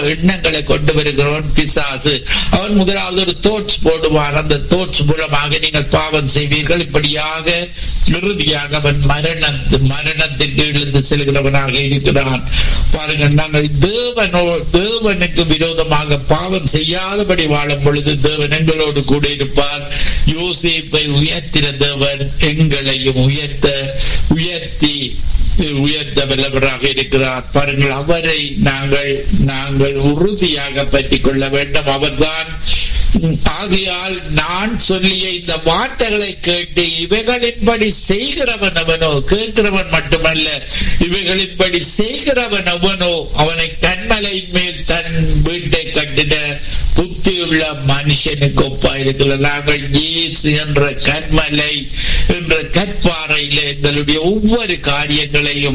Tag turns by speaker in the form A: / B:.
A: எண்ணங்களை கொண்டு வருகிறவன் பிசாசு அவன் முதலாவது ஒரு தோட்ஸ் போடுவான் அந்த தோட்ஸ் மூலமாக நீங்கள் பாவம் செய்வீர்கள் இப்படியாக இறுதியாக அவன் மரண மரணத்திற்கு இழுந்து செல்கிறவனாக இருக்கிறான் பாருங்கள் நாங்கள் தேவனோ தேவனுக்கு விரோதமாக பாவம் செய்யாதபடி வாழும் பொழுது தேவன் எங்களோடு கூட இருப்பார் யோசிப்பை உயர்த்தின தேவன் எங்களையும் உயர்த்த உயர்த்தி உயர்த்த வல்லவராக இருக்கிறார் பாருங்கள் அவரை நாங்கள் நாங்கள் உறுதியாக பற்றிக் கொள்ள வேண்டும் அவர்தான் ஆகையால் நான் சொல்லிய இந்த வார்த்தைகளை கேட்டு இவைகளின்படி செய்கிறவன் அவனோ கேட்கிறவன் மட்டுமல்ல இவைகளின்படி செய்கிறவன் அவனோ அவனை கண்மலை மேல் தன் வீட்டை கட்டின புத்தியுள்ள மனுஷனுக்கு ஒப்பா இருக்கிற நாங்கள் இயேசு என்ற கண்மலை என்ற கற்பாறையில எங்களுடைய ஒவ்வொரு காரியங்களையும்